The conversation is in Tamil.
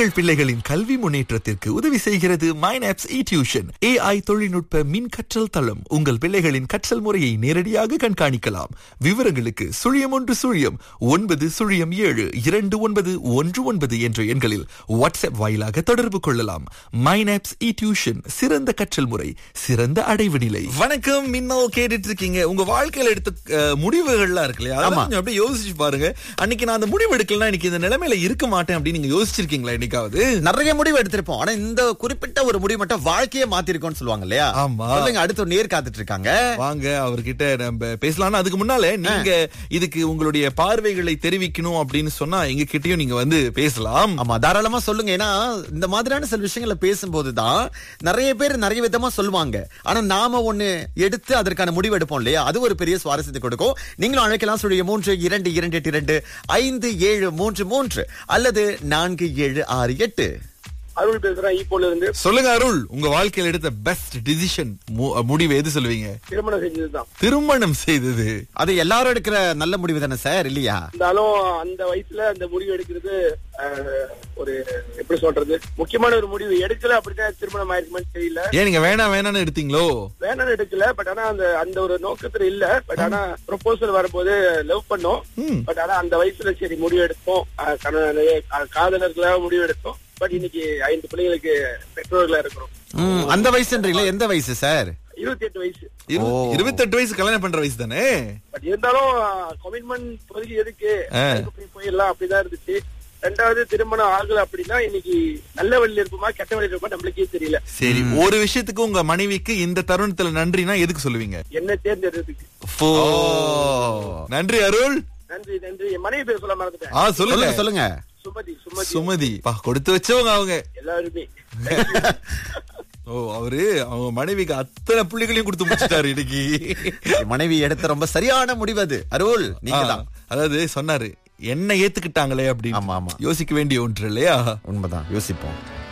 உங்கள் பிள்ளைகளின் கல்வி முன்னேற்றத்திற்கு உதவி செய்கிறது மைனாப்ஸ் இ டியூஷன் ஏஐ தொழில்நுட்ப மின் கற்றல் தளம் உங்கள் பிள்ளைகளின் கற்றல் முறையை நேரடியாக கண்காணிக்கலாம் விவரங்களுக்கு சுழியம் ஒன்று சுழியம் ஒன்பது சுழியம் ஏழு இரண்டு ஒன்பது ஒன்று ஒன்பது என்ற எண்களில் வாட்ஸ்அப் வாயிலாக தொடர்பு கொள்ளலாம் மைனாப்ஸ் இ டியூஷன் சிறந்த கற்றல் முறை சிறந்த அடைவு நிலை வணக்கம் மின்னல் கேட்டுட்டு இருக்கீங்க உங்க வாழ்க்கையில எடுத்த அஹ், முடிவுகள்லாம் இருக்கு இல்லையா அதெல்லாம் கொஞ்சம் அப்படியே யோசிச்சு பாருங்க அன்னைக்கு நான் அந்த முடிவு எடுக்கலாம் இன்னைக்கு இந்த நிலைமையில இருக்க மாட்டேன் அப்படின்னு நீங்க யோசிச்சிருக்கீங்களா என்னைக்காவது நிறைய முடிவு எடுத்திருப்போம் ஆனா இந்த குறிப்பிட்ட ஒரு முடிவு மட்டும் வாழ்க்கையே மாத்திருக்கோம்னு சொல்லுவாங்க இல்லையா ஆமா. சொல்லுங்க அடுத்த நேர் காத்துட்டு இருக்காங்க வாங்க அவர்கிட்ட நம்ம பேசலாம்னா அதுக்கு முன்னால நீங்க இதுக்கு உங்களுடைய பார்வைகளை தெரிவிக்கணும் அப்படின்னு சொன்னா எங்க கிட்டயும் நீங்க வந்து பேசலாம் ஆமா தாராளமா சொல்லுங்க ஏன்னா இந்த மாதிரியான சில விஷயங்களை பேசும்போதுதான் நிறைய பேர் நிறைய விதமா சொல்லுவாங்க ஆனா நாம ஒண்ணு எடுத்து அதற்கான முடிவு எடுப்போம் இல்லையா அது ஒரு பெரிய சுவாரஸ்யத்தை கொடுக்கும் நீங்களும் அழைக்கலாம் சொல்லிய மூன்று இரண்டு இரண்டு எட்டு இரண்டு ஐந்து ஏழு மூன்று மூன்று அல்லது நான்கு ஏழு ஆறு எட்டு அருள் பேசுறேன் ஈப்போல இருந்து சொல்லுங்க அருள் உங்க வாழ்க்கையில எடுத்த பெஸ்ட் டிசிஷன் முடிவு எது சொல்லுவீங்க திருமணம் செஞ்சதுதான் திருமணம் செய்தது அது எல்லாரும் எடுக்கிற நல்ல முடிவு தானே சார் இல்லையா இருந்தாலும் அந்த வயசுல அந்த முடிவு எடுக்கிறது அஹ், ஒரு எப்படி சொல்றது முக்கியமான ஒரு முடிவு எடுக்கல அப்படிதான் திருமணம் ஆயிருக்குமான்னு தெரியல ஏன் நீங்க வேணாம் வேணாம்னு எடுத்தீங்களோ வேணாம்னு எடுக்கல பட் ஆனா அந்த அந்த ஒரு நோக்கத்துல இல்ல பட் ஆனா ப்ரொபோசல் வரும்போது லவ் பண்ணோம் ம். பட் ஆனா அந்த வயசுல சரி முடிவு எடுப்போம் அஹ், கண- அஹ், காதலர்களாக முடிவு எடுத்தோம் பட் இன்னைக்கு ஐந்து பிள்ளைங்களுக்கு பெற்றோர்களா இருக்கிறோம் ம், அந்த வயசுன்றீங்களா எந்த வயசு சார் இருபத்தி எட்டு வயசு இரு- ஓ. இருபத்தெட்டு வயசு கல்யாணம் பண்ற வயசு தானே பட் இருந்தாலும் கமிட்மெண்ட் இப்போதைக்கு எதுக்கு ஆ. அதுக்கு போயிடலாம் அப்படிதான் இருந்துச்சு ரெண்டாவது திருமணம் ஆகல அப்படின்னா இன்னைக்கு நல்ல வழியில இருப்போமா கெட்ட வழியில இருப்போமா நம்மளுக்கே தெரியல சரி ஒரு விஷயத்துக்கு உங்க மனைவிக்கு இந்த தருணத்துல நன்றினா எதுக்கு சொல்லுவீங்க என்ன தேர்ந்தெடுறதுக்கு ஓ. நன்றி அருள் நன்றி நன்றி என் மனைவி பேர் சொல்ல மறந்துட்டேன் ஆ சொல்லுங்க சொல்லுங்க சொல்லுங்க சுமதி சுமதி சுமதி பா கொடுத்து வச்சவங்க அவங்க எல்லாருமே ஓ அவரு அவங்க மனைவிக்கு அத்தனை புள்ளிகளையும் கொடுத்து முடிச்சிட்டாரு இன்னைக்கு மனைவி எடுத்த ரொம்ப சரியான முடிவு அது அருள் நீங்க தான் ஆ, அதாவது சொன்னாரு என்ன ஏத்துக்கிட்டாங்களே அப்படின்னு ஆமா, ஆமா. யோசிக்க வேண்டிய ஒன்று இல்லையா உண்மைதான் யோசிப்போம்